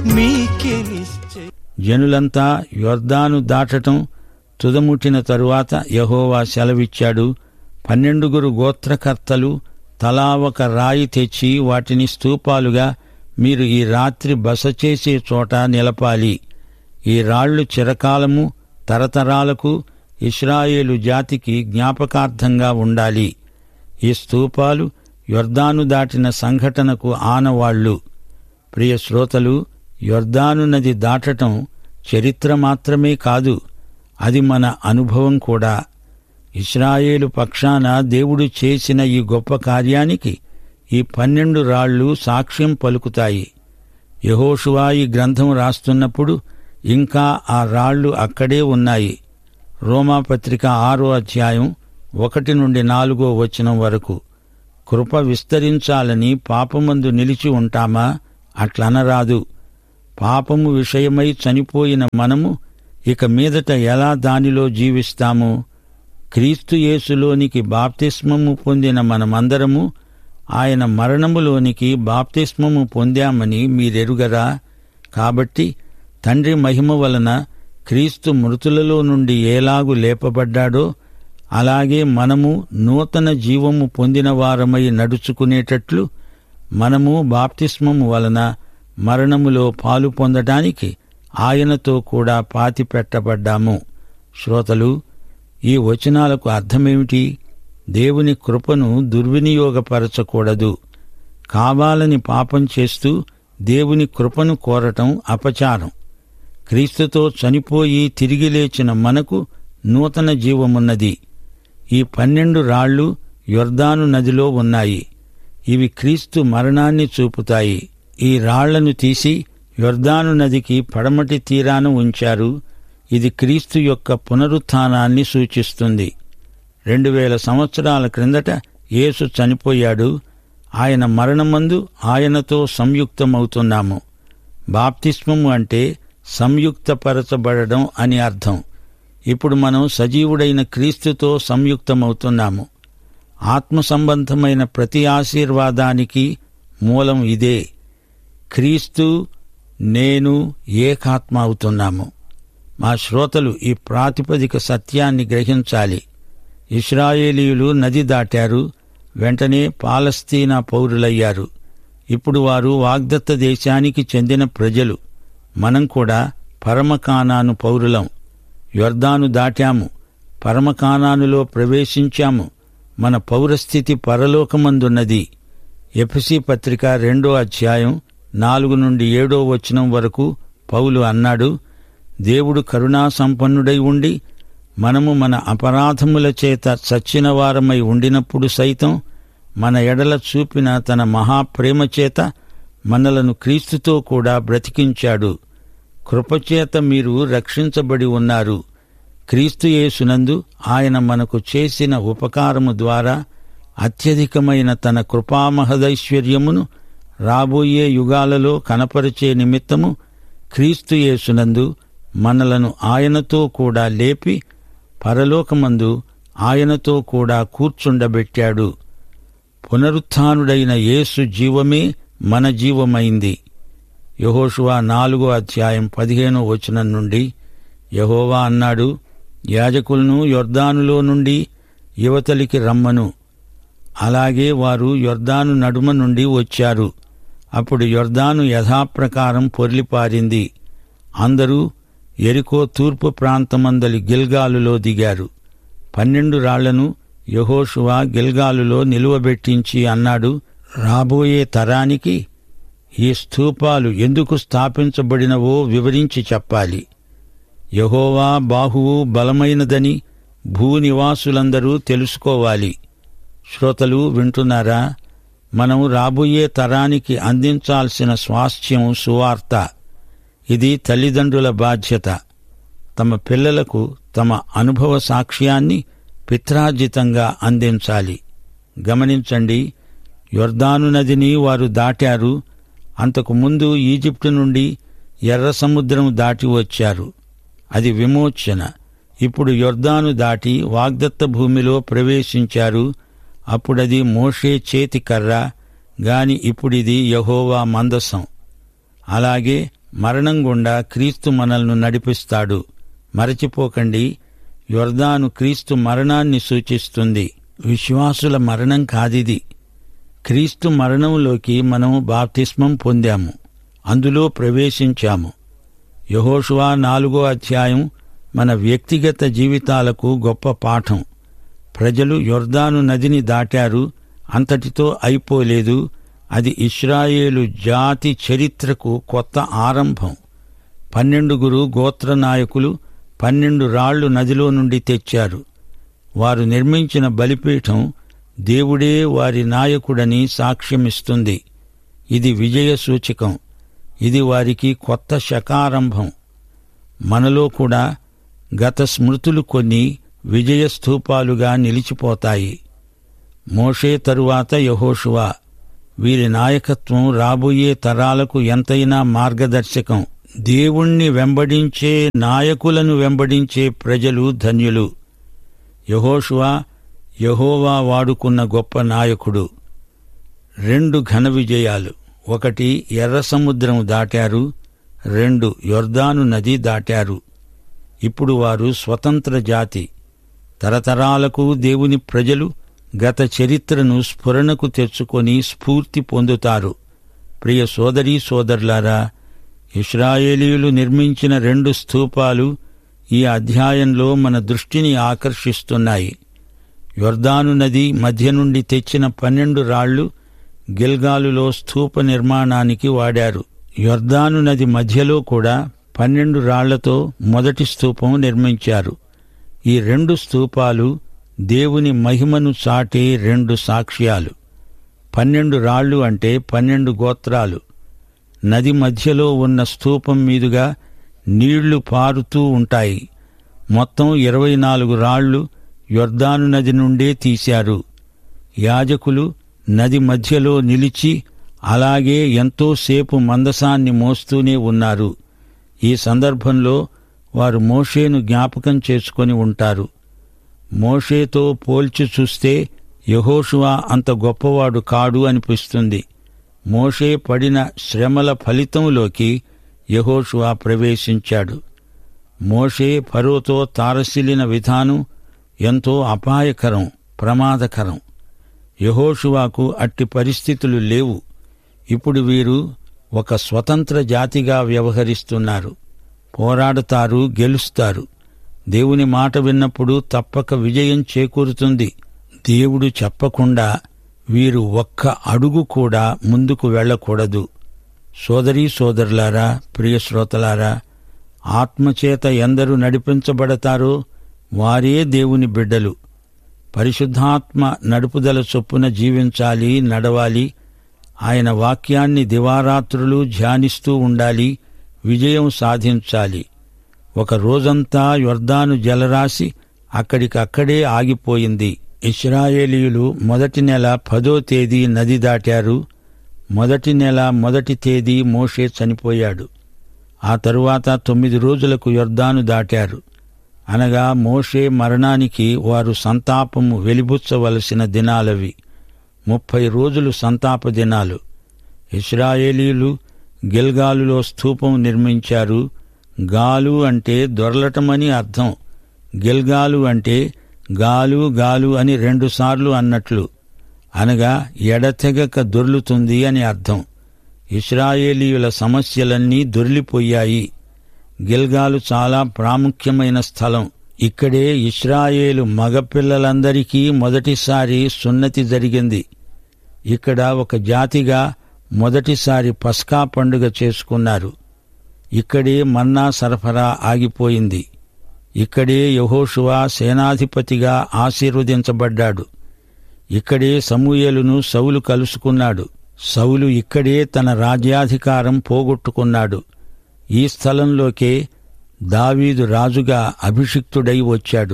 మీకే నిశ్చయ జనులంతా యొర్దాను దాటటం తుదముట్టిన తరువాత యహోవా సెలవిచ్చాడు పన్నెండుగురు గోత్రకర్తలు తలా ఒక రాయి తెచ్చి వాటిని స్తూపాలుగా మీరు ఈ రాత్రి బస చేసే చోట నిలపాలి ఈ రాళ్లు చిరకాలము తరతరాలకు ఇస్రాయేలు జాతికి జ్ఞాపకార్థంగా ఉండాలి ఈ స్తూపాలు యొర్దాను దాటిన సంఘటనకు ఆనవాళ్లు ప్రియ శ్రోతలు యొర్దాను నది దాటటం చరిత్ర మాత్రమే కాదు అది మన అనుభవం కూడా ఇస్రాయేలు పక్షాన దేవుడు చేసిన ఈ గొప్ప కార్యానికి ఈ పన్నెండు రాళ్లు సాక్ష్యం పలుకుతాయి యహోషువా ఈ గ్రంథం రాస్తున్నప్పుడు ఇంకా ఆ రాళ్లు అక్కడే ఉన్నాయి రోమాపత్రిక ఆరో అధ్యాయం ఒకటి నుండి నాలుగో వచనం వరకు కృప విస్తరించాలని పాపమందు నిలిచి ఉంటామా అట్లనరాదు పాపము విషయమై చనిపోయిన మనము ఇక మీదట ఎలా దానిలో జీవిస్తాము క్రీస్తు యేసులోనికి బాప్తిస్మము పొందిన మనమందరము ఆయన మరణములోనికి బాప్తిస్మము పొందామని మీరెరుగరా కాబట్టి తండ్రి మహిమ వలన క్రీస్తు మృతులలో నుండి ఏలాగు లేపబడ్డాడో అలాగే మనము నూతన జీవము పొందిన వారమై నడుచుకునేటట్లు మనము బాప్తిస్మము వలన మరణములో పాలు పొందటానికి ఆయనతో కూడా పాతి పెట్టబడ్డాము శ్రోతలు ఈ వచనాలకు అర్థమేమిటి దేవుని కృపను దుర్వినియోగపరచకూడదు కావాలని పాపం చేస్తూ దేవుని కృపను కోరటం అపచారం క్రీస్తుతో చనిపోయి తిరిగి లేచిన మనకు నూతన జీవమున్నది ఈ పన్నెండు రాళ్లు యొర్దాను నదిలో ఉన్నాయి ఇవి క్రీస్తు మరణాన్ని చూపుతాయి ఈ రాళ్లను తీసి యొర్దాను నదికి పడమటి తీరాన ఉంచారు ఇది క్రీస్తు యొక్క పునరుత్థానాన్ని సూచిస్తుంది రెండు వేల సంవత్సరాల క్రిందట యేసు చనిపోయాడు ఆయన మరణమందు ఆయనతో సంయుక్తమవుతున్నాము బాప్తిస్మము అంటే సంయుక్తపరచబడడం అని అర్థం ఇప్పుడు మనం సజీవుడైన క్రీస్తుతో సంయుక్తమవుతున్నాము ఆత్మ సంబంధమైన ప్రతి ఆశీర్వాదానికి మూలం ఇదే క్రీస్తు నేను ఏకాత్మ అవుతున్నాము మా శ్రోతలు ఈ ప్రాతిపదిక సత్యాన్ని గ్రహించాలి ఇస్రాయేలీయులు నది దాటారు వెంటనే పాలస్తీనా పౌరులయ్యారు ఇప్పుడు వారు వాగ్దత్త దేశానికి చెందిన ప్రజలు మనం కూడా పరమకానాను పౌరులం యొర్దాను దాటాము పరమకానానులో ప్రవేశించాము మన పౌరస్థితి పరలోకమందున్నది ఎఫ్సి పత్రిక రెండో అధ్యాయం నాలుగు నుండి ఏడో వచనం వరకు పౌలు అన్నాడు దేవుడు కరుణా సంపన్నుడై ఉండి మనము మన అపరాధముల చేత చచ్చిన వారమై ఉండినప్పుడు సైతం మన ఎడల చూపిన తన మహాప్రేమ చేత మనలను క్రీస్తుతో కూడా బ్రతికించాడు కృపచేత మీరు రక్షించబడి ఉన్నారు క్రీస్తు యేసునందు ఆయన మనకు చేసిన ఉపకారము ద్వారా అత్యధికమైన తన కృపామహదైశ్వర్యమును రాబోయే యుగాలలో కనపరిచే నిమిత్తము క్రీస్తు యేసునందు మనలను ఆయనతో కూడా లేపి పరలోకమందు ఆయనతో కూడా కూర్చుండబెట్టాడు పునరుత్థానుడైన యేసు జీవమే మన జీవమైంది యహోషువా నాలుగో అధ్యాయం పదిహేనో వచనం నుండి యహోవా అన్నాడు యాజకులను యొర్దానులో నుండి యువతలికి రమ్మను అలాగే వారు యొర్దాను నడుమ నుండి వచ్చారు అప్పుడు యొర్దాను యథాప్రకారం పొర్లిపారింది అందరూ ఎరికో తూర్పు ప్రాంతమందలి గిల్గాలులో దిగారు పన్నెండు రాళ్లను యహోషువా గిల్గాలులో నిలువబెట్టించి అన్నాడు రాబోయే తరానికి ఈ స్థూపాలు ఎందుకు స్థాపించబడినవో వివరించి చెప్పాలి యహోవా బాహువు బలమైనదని భూనివాసులందరూ తెలుసుకోవాలి శ్రోతలు వింటున్నారా మనం రాబోయే తరానికి అందించాల్సిన స్వాస్థ్యం సువార్త ఇది తల్లిదండ్రుల బాధ్యత తమ పిల్లలకు తమ అనుభవ సాక్ష్యాన్ని పిత్రార్జితంగా అందించాలి గమనించండి యొర్దాను నదిని వారు దాటారు అంతకు ముందు ఈజిప్టు నుండి ఎర్ర సముద్రం దాటి వచ్చారు అది విమోచన ఇప్పుడు యొర్దాను దాటి వాగ్దత్త భూమిలో ప్రవేశించారు అప్పుడది మోషే చేతి కర్ర గాని ఇప్పుడిది యహోవా మందసం అలాగే మరణం గుండా క్రీస్తు మనల్ని నడిపిస్తాడు మరచిపోకండి యొర్దాను క్రీస్తు మరణాన్ని సూచిస్తుంది విశ్వాసుల మరణం కాదిది క్రీస్తు మరణంలోకి మనం బాప్తిస్మం పొందాము అందులో ప్రవేశించాము యహోషువా నాలుగో అధ్యాయం మన వ్యక్తిగత జీవితాలకు గొప్ప పాఠం ప్రజలు యొర్దాను నదిని దాటారు అంతటితో అయిపోలేదు అది ఇస్రాయేలు జాతి చరిత్రకు కొత్త ఆరంభం పన్నెండుగురు గోత్ర నాయకులు పన్నెండు రాళ్లు నదిలో నుండి తెచ్చారు వారు నిర్మించిన బలిపీఠం దేవుడే వారి నాయకుడని సాక్ష్యమిస్తుంది ఇది విజయ సూచకం ఇది వారికి కొత్త శకారంభం మనలో కూడా గత స్మృతులు కొన్ని విజయ స్థూపాలుగా నిలిచిపోతాయి మోషే తరువాత యహోషువా వీరి నాయకత్వం రాబోయే తరాలకు ఎంతైనా మార్గదర్శకం దేవుణ్ణి వెంబడించే నాయకులను వెంబడించే ప్రజలు ధన్యులు యహోషువా యహోవా వాడుకున్న గొప్ప నాయకుడు రెండు ఘన విజయాలు ఒకటి ఎర్ర సముద్రం దాటారు రెండు యొర్దాను నది దాటారు ఇప్పుడు వారు స్వతంత్ర జాతి తరతరాలకు దేవుని ప్రజలు గత చరిత్రను స్ఫురణకు తెచ్చుకొని స్ఫూర్తి పొందుతారు ప్రియ సోదరీ సోదరులారా ఇస్రాయేలీయులు నిర్మించిన రెండు స్తూపాలు ఈ అధ్యాయంలో మన దృష్టిని ఆకర్షిస్తున్నాయి యొర్దాను నది మధ్య నుండి తెచ్చిన పన్నెండు రాళ్లు గిల్గాలులో స్థూప నిర్మాణానికి వాడారు యొర్దాను నది మధ్యలో కూడా పన్నెండు రాళ్లతో మొదటి స్తూపం నిర్మించారు ఈ రెండు స్తూపాలు దేవుని మహిమను చాటే రెండు సాక్ష్యాలు పన్నెండు రాళ్లు అంటే పన్నెండు గోత్రాలు నది మధ్యలో ఉన్న స్తూపం మీదుగా నీళ్లు పారుతూ ఉంటాయి మొత్తం ఇరవై నాలుగు రాళ్లు యొర్దాను నది నుండే తీశారు యాజకులు నది మధ్యలో నిలిచి అలాగే ఎంతోసేపు మందసాన్ని మోస్తూనే ఉన్నారు ఈ సందర్భంలో వారు మోషేను జ్ఞాపకం చేసుకొని ఉంటారు మోషేతో పోల్చి చూస్తే యహోషువా అంత గొప్పవాడు కాడు అనిపిస్తుంది మోషే పడిన శ్రమల ఫలితంలోకి యహోషువా ప్రవేశించాడు మోషే ఫరోతో తారసిలిన విధానం ఎంతో అపాయకరం ప్రమాదకరం యహోషువాకు అట్టి పరిస్థితులు లేవు ఇప్పుడు వీరు ఒక స్వతంత్ర జాతిగా వ్యవహరిస్తున్నారు పోరాడతారు గెలుస్తారు దేవుని మాట విన్నప్పుడు తప్పక విజయం చేకూరుతుంది దేవుడు చెప్పకుండా వీరు ఒక్క అడుగు కూడా ముందుకు వెళ్ళకూడదు సోదరీ సోదరులారా ప్రియ శ్రోతలారా ఆత్మచేత ఎందరు నడిపించబడతారో వారే దేవుని బిడ్డలు పరిశుద్ధాత్మ నడుపుదల చొప్పున జీవించాలి నడవాలి ఆయన వాక్యాన్ని దివారాత్రులు ధ్యానిస్తూ ఉండాలి విజయం సాధించాలి ఒక రోజంతా యొర్దాను జలరాశి అక్కడికక్కడే ఆగిపోయింది ఇస్రాయేలీయులు మొదటి నెల పదో తేదీ నది దాటారు మొదటి నెల మొదటి తేదీ మోషే చనిపోయాడు ఆ తరువాత తొమ్మిది రోజులకు యొర్దాను దాటారు అనగా మోషే మరణానికి వారు సంతాపము వెలిబుచ్చవలసిన దినాలవి ముప్పై రోజులు సంతాప దినాలు ఇస్రాయేలీలు గిల్గాలులో స్థూపం నిర్మించారు గాలు అంటే దొరలటమని అర్థం గిల్గాలు అంటే గాలు గాలు అని రెండుసార్లు అన్నట్లు అనగా ఎడతెగక దొర్లుతుంది అని అర్థం ఇస్రాయేలీయుల సమస్యలన్నీ దొర్లిపోయాయి గిల్గాలు చాలా ప్రాముఖ్యమైన స్థలం ఇక్కడే ఇస్రాయేలు మగపిల్లలందరికీ మొదటిసారి సున్నతి జరిగింది ఇక్కడ ఒక జాతిగా మొదటిసారి పస్కా పండుగ చేసుకున్నారు ఇక్కడే మన్నా సరఫరా ఆగిపోయింది ఇక్కడే యహోషువా సేనాధిపతిగా ఆశీర్వదించబడ్డాడు ఇక్కడే సమూయేలును సౌలు కలుసుకున్నాడు సౌలు ఇక్కడే తన రాజ్యాధికారం పోగొట్టుకున్నాడు ఈ స్థలంలోకే దావీదు రాజుగా అభిషిక్తుడై వచ్చాడు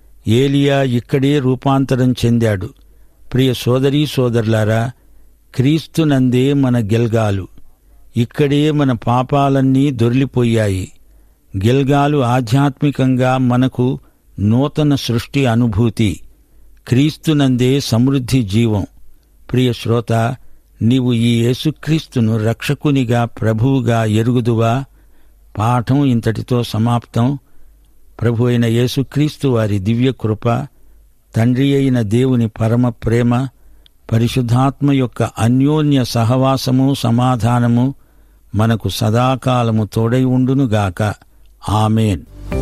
ఏలియా ఇక్కడే రూపాంతరం చెందాడు ప్రియ సోదరీ సోదరులారా క్రీస్తునందే మన గెల్గాలు ఇక్కడే మన పాపాలన్నీ దొర్లిపోయాయి గిల్గాలు ఆధ్యాత్మికంగా మనకు నూతన సృష్టి అనుభూతి క్రీస్తునందే సమృద్ధి జీవం ప్రియ శ్రోత నీవు ఈ యేసుక్రీస్తును రక్షకునిగా ప్రభువుగా ఎరుగుదువా పాఠం ఇంతటితో సమాప్తం ప్రభు అయిన యేసుక్రీస్తు వారి దివ్య కృప తండ్రి అయిన దేవుని పరమ ప్రేమ పరిశుద్ధాత్మ యొక్క అన్యోన్య సహవాసము సమాధానము మనకు సదాకాలము తోడై ఉండునుగాక ఆమెన్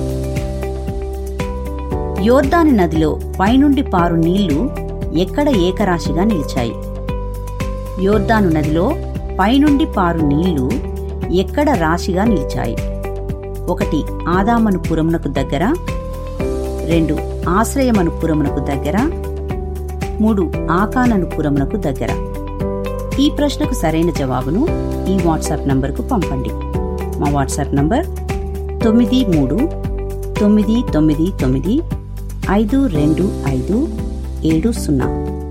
యోర్దాను నదిలో పైనుండి పారు నీళ్లు ఎక్కడ ఏకరాశిగా నిలిచాయి యోర్దాను నదిలో పైనుండి పారు నీళ్లు ఎక్కడ రాశిగా నిలిచాయి ఒకటి ఆదామను పురమునకు దగ్గర రెండు ఆశ్రయమను పురమునకు దగ్గర మూడు ఆకానను పురమునకు దగ్గర ఈ ప్రశ్నకు సరైన జవాబును ఈ వాట్సాప్ నంబర్కు పంపండి మా వాట్సాప్ నంబర్ తొమ్మిది మూడు తొమ్మిది తొమ్మిది తొమ్మిది ఐదు రెండు ఐదు ఏడు సున్నా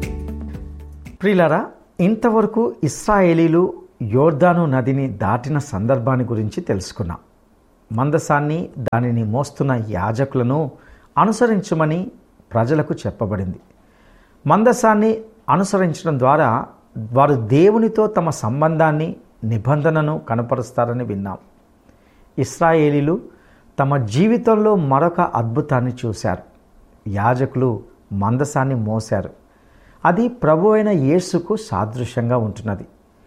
ప్రియులారా ఇంతవరకు ఇస్రాయేలీలు యోర్దాను నదిని దాటిన సందర్భాన్ని గురించి తెలుసుకున్నాం మందసాన్ని దానిని మోస్తున్న యాజకులను అనుసరించమని ప్రజలకు చెప్పబడింది మందసాన్ని అనుసరించడం ద్వారా వారు దేవునితో తమ సంబంధాన్ని నిబంధనను కనపరుస్తారని విన్నాం ఇస్రాయేలీలు తమ జీవితంలో మరొక అద్భుతాన్ని చూశారు యాజకులు మందసాన్ని మోశారు అది ప్రభు అయిన యేసుకు సాదృశ్యంగా ఉంటున్నది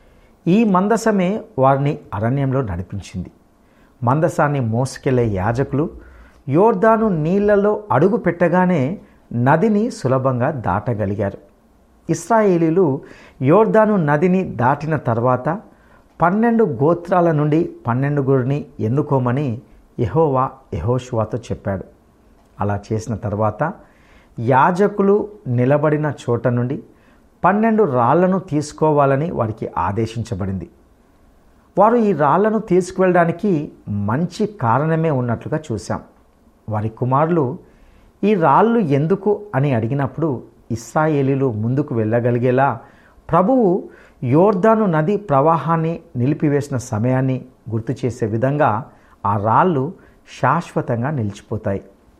ఈ మందసమే వారిని అరణ్యంలో నడిపించింది మందసాన్ని మోసుకెళ్లే యాజకులు యోర్దాను నీళ్లలో అడుగు పెట్టగానే నదిని సులభంగా దాటగలిగారు ఇస్రాయేలీలు యోర్దాను నదిని దాటిన తర్వాత పన్నెండు గోత్రాల నుండి పన్నెండుగురిని ఎన్నుకోమని యెహోవా యెహోషువాతో చెప్పాడు అలా చేసిన తర్వాత యాజకులు నిలబడిన చోట నుండి పన్నెండు రాళ్లను తీసుకోవాలని వారికి ఆదేశించబడింది వారు ఈ రాళ్లను తీసుకువెళ్ళడానికి మంచి కారణమే ఉన్నట్లుగా చూశాం వారి కుమారులు ఈ రాళ్ళు ఎందుకు అని అడిగినప్పుడు ఇస్రాయేలీలు ముందుకు వెళ్ళగలిగేలా ప్రభువు యోర్దాను నది ప్రవాహాన్ని నిలిపివేసిన సమయాన్ని గుర్తు చేసే విధంగా ఆ రాళ్ళు శాశ్వతంగా నిలిచిపోతాయి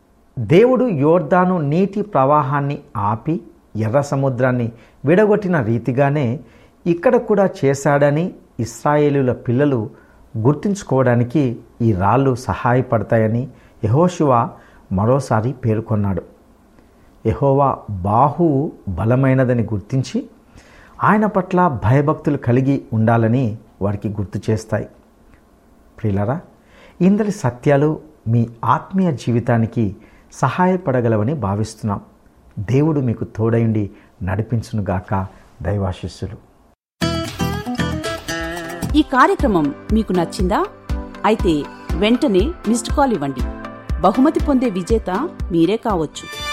దేవుడు యోర్దాను నీటి ప్రవాహాన్ని ఆపి ఎర్ర సముద్రాన్ని విడగొట్టిన రీతిగానే ఇక్కడ కూడా చేశాడని ఇస్రాయేలుల పిల్లలు గుర్తుంచుకోవడానికి ఈ రాళ్ళు సహాయపడతాయని యహోశివ మరోసారి పేర్కొన్నాడు యహోవా బాహు బలమైనదని గుర్తించి ఆయన పట్ల భయభక్తులు కలిగి ఉండాలని వారికి గుర్తు చేస్తాయి ప్రియులరా ఇందరి సత్యాలు మీ ఆత్మీయ జీవితానికి సహాయపడగలవని భావిస్తున్నాం దేవుడు మీకు తోడయుండి నడిపించునుగాక దైవాశిస్సులు ఈ కార్యక్రమం మీకు నచ్చిందా అయితే వెంటనే మిస్డ్ కాల్ ఇవ్వండి బహుమతి పొందే విజేత మీరే కావచ్చు